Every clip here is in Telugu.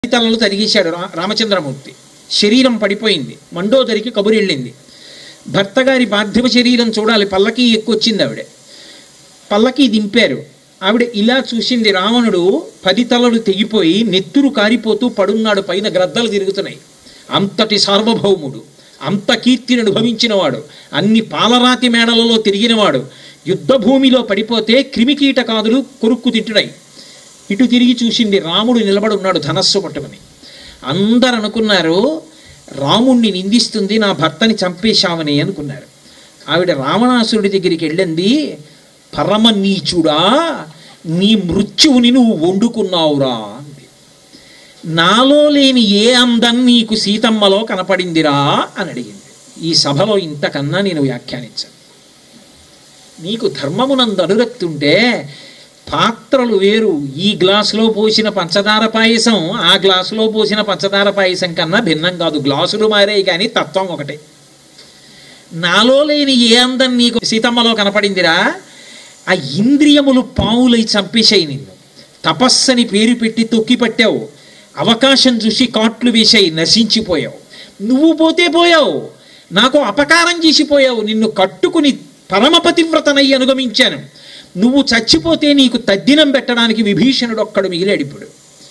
తలలు తరిగేశాడు రా రామచంద్రమూర్తి శరీరం పడిపోయింది మండోదరికి కబురు వెళ్ళింది భర్త గారి పార్థివ శరీరం చూడాలి పల్లకి ఎక్కువచ్చింది ఆవిడ పల్లకి దింపారు ఆవిడ ఇలా చూసింది రావణుడు పది తలలు తెగిపోయి నెత్తురు కారిపోతూ పడున్నాడు పైన గ్రద్దలు తిరుగుతున్నాయి అంతటి సార్వభౌముడు అంత కీర్తిని అనుభవించినవాడు అన్ని పాలరాతి మేడలలో తిరిగినవాడు యుద్ధభూమిలో పడిపోతే క్రిమికీటకాదులు కొరుక్కు తింటున్నాయి ఇటు తిరిగి చూసింది రాముడు నిలబడి ఉన్నాడు ధనస్సు పట్టుకుని అందరు అనుకున్నారు రాముణ్ణి నిందిస్తుంది నా భర్తని చంపేశామని అనుకున్నారు ఆవిడ రావణాసురుడి దగ్గరికి వెళ్ళింది పరమ నీచుడా నీ మృత్యువుని నువ్వు వండుకున్నావురా అంది నాలో లేని ఏ అందం నీకు సీతమ్మలో కనపడిందిరా అని అడిగింది ఈ సభలో ఇంతకన్నా నేను వ్యాఖ్యానించాను నీకు ధర్మమునందు అనురక్తి ఉంటే పాత్రలు వేరు ఈ గ్లాసులో పోసిన పంచదార పాయసం ఆ గ్లాసులో పోసిన పంచదార పాయసం కన్నా భిన్నం కాదు గ్లాసులు మారాయి కానీ తత్వం ఒకటే నాలో లేని ఏ అందం నీకు సీతమ్మలో కనపడిందిరా ఆ ఇంద్రియములు పావులై చంపేశాయి నిన్ను తపస్సని పేరు పెట్టి తొక్కి పట్టావు అవకాశం చూసి కాట్లు వేసాయి నశించిపోయావు నువ్వు పోతే పోయావు నాకు అపకారం చేసిపోయావు నిన్ను కట్టుకుని పరమపతివ్రతనై అనుగమించాను నువ్వు చచ్చిపోతే నీకు తద్దినం పెట్టడానికి విభీషణుడు ఒక్కడు మిగిలాడు ఇప్పుడు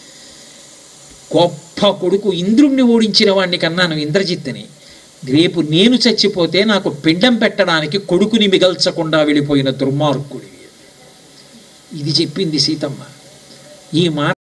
గొప్ప కొడుకు ఇంద్రుణ్ణి ఓడించిన వాడిని కన్నాను ఇంద్రజిత్తుని రేపు నేను చచ్చిపోతే నాకు పిండం పెట్టడానికి కొడుకుని మిగల్చకుండా వెళ్ళిపోయిన దుర్మార్గుడివి ఇది చెప్పింది సీతమ్మ ఈ మాట